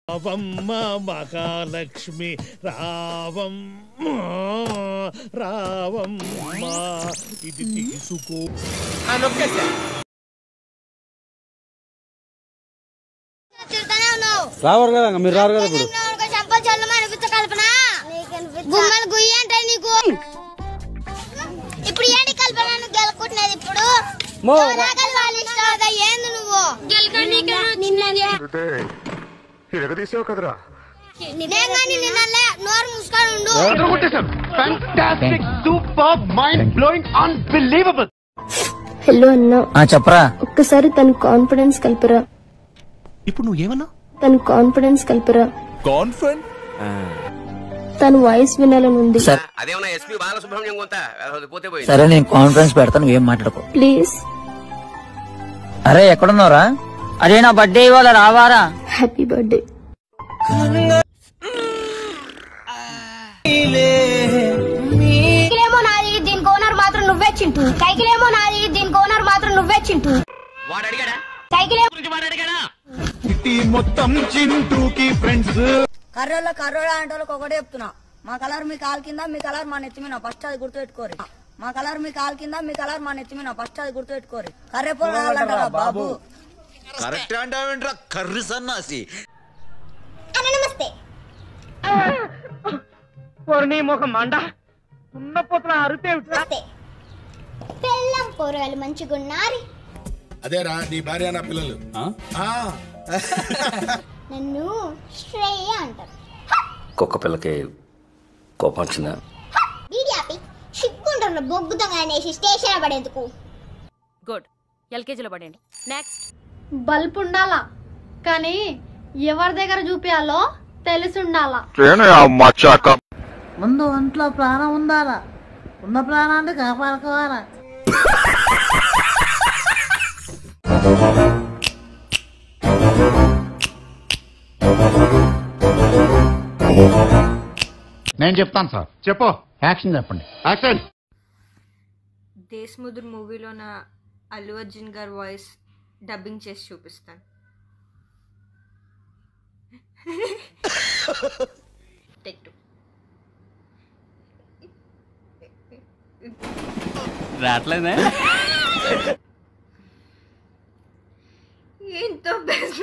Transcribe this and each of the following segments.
రావమ్మ మహాలక్ష్మి రావమ్మ రావమ్మ ఇది తీసుకో తిడతానే ఉన్నావు రావారు కదా మీరు రారు కదా ఇప్పుడు చంపలు చల్లమని అనిపించ కల్పన గుమ్మలు గుయ్యి అంటే నీకు ఇప్పుడు ఏంటి కల్పన నువ్వు గెలుకుంటున్నది ఇప్పుడు మో. రాగలు వాళ్ళు ఇష్టం అవుతా ఏంది నువ్వు ఎరగదీసావు కదరా నేను కానీ నిన్నలే నోరు మూసుకొని ఉండు Fantastic, superb, mind-blowing, unbelievable. Hello అన్నా ఆ చెప్పరా ఒక్కసారి తన కాన్ఫిడెన్స్ కలిపరా ఇప్పుడు నువ్వు ఏమన్నా తన కాన్ఫిడెన్స్ కలిపరా కాన్ఫిడెంట్ తన వాయిస్ వినాలని ఉంది సరే అదేమన్నా ఎస్పీ బాలసుబ్రహ్మణ్యం కొంత పోతే పోయింది సరే నేను కాన్ఫరెన్స్ పెడతాను ఏం మాట్లాడుకో ప్లీజ్ అరే ఎక్కడున్నావురా అరే నా బర్త్డే ఇవాళ రావారా హ్యాపీ బర్త్డే కైకిలేమో నాది దీనికి ఓనర్ మాత్రం నువ్వే చింటూ కైకిలేమో నాది దీనికి ఓనర్ మాత్రం నువ్వే చింటూ వాడు అడిగాడా కైకిలేమో వాడు అడిగాడా మొత్తం చింటూకి ఫ్రెండ్స్ కర్రోళ్ళ కర్రోళ్ళ అంటే వాళ్ళకి ఒకటే చెప్తున్నా మా కలర్ మీ కాలు కింద మీ కలర్ మా నెత్తి మీద ఫస్ట్ అది గుర్తుపెట్టుకోరు మా కలర్ మీ కాలు కింద మీ కలర్ మా నెత్తి మీద ఫస్ట్ అది గుర్తుపెట్టుకోరు కర్రె పొలాలంటారా బాబు కరెక్ట్ అంటావేంట్రా కర్రీ సన్నాసి అన్న నమస్తే నమస్తే పెళ్ళం కూరగాయలు మంచిగున్నారు అదేరా నీ భార్య నా పిల్లలు నన్ను శ్రేయ అంటారు కుక్క పిల్లకి కోపం వచ్చిందా వీడి ఆపి సిగ్గుంటారు బొగ్గుతంగా అనేసి స్టేషన్ పడేందుకు గుడ్ ఎల్కేజీలో పడండి నెక్స్ట్ బల్బ్ ఉండాలా కానీ ఎవరి దగ్గర చూపించాలో తెలిసి ఉండాలా ముందు ఒంట్లో ప్రాణం ఉండాలా ఉన్న ప్రాణాన్ని కాపాడుకోవాలా నేను చెప్తాను సార్ చెప్పు యాక్షన్ చెప్పండి యాక్షన్ దేశ్ముదుర్ మూవీలో నా అల్లు అర్జున్ గారి వాయిస్ డబ్బింగ్ చేసి చూపిస్తాను టేక్ టూ రావట్లేదే ఏంటో బెస్ట్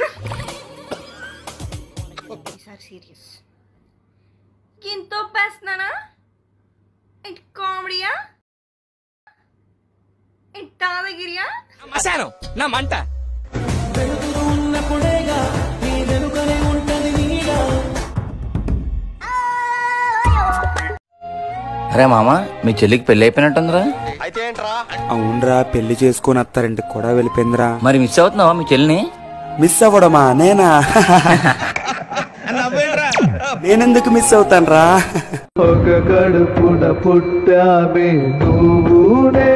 ఈసారి సీరియస్ ఎంతో పేస్తున్నానా ఏంటి కామెడీయా ఏంటి తాదగిరియా నా మంట అరే మామ మీ చెల్లికి పెళ్లి అయిపోయినట్టుందిరా అయితే ఏంట్రా అవునరా పెళ్లి చేసుకుని అత్తారింటికి కూడా వెళ్ళిపోయిందిరా మరి మిస్ అవుతున్నావా మీ చెల్లిని మిస్ అవ్వడమా నేనా నేనెందుకు మిస్ అవుతానురా ఒక కడుపున పుట్టామే నువ్వునే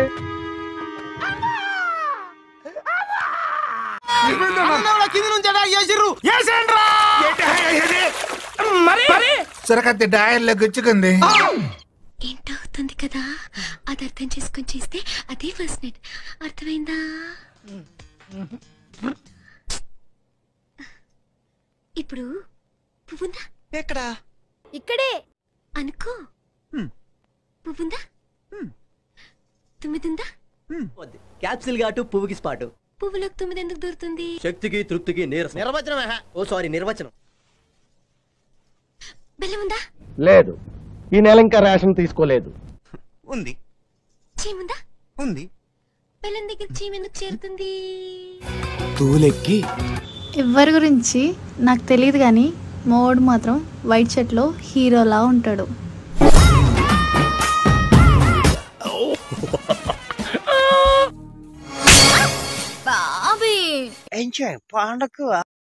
సరకత్తి డాయల్లో గుచ్చుకుంది ఏంటవుతుంది కదా అది అర్థం చేసుకొని చేస్తే అదే ఫస్ట్ నైట్ అర్థమైందా ఇప్పుడు పువ్వుందా ఎక్కడా ఇక్కడే అనుకో పువ్వుందా తుమ్మిదిందా క్యాప్సిల్ ఘాటు పువ్వుకి స్పాటు పువ్వులోకి తుమ్మిది ఎందుకు దొరుకుతుంది శక్తికి తృప్తికి నీరసం నిర్వచనం ఓ సారీ నిర్వచనం బెల్లం ఉందా లేదు ఈ నెల ఇంకా రేషన్ తీసుకోలేదు ఉంది చీముందా ఉంది బెల్లం దగ్గర చీమ ఎందుకు చేరుతుంది తూలెక్కి ఎవరి గురించి నాకు తెలియదు కానీ మోడ్ మాత్రం వైట్ షర్ట్లో హీరోలా ఉంటాడు బాబీ ఎంజాయ్ పండగ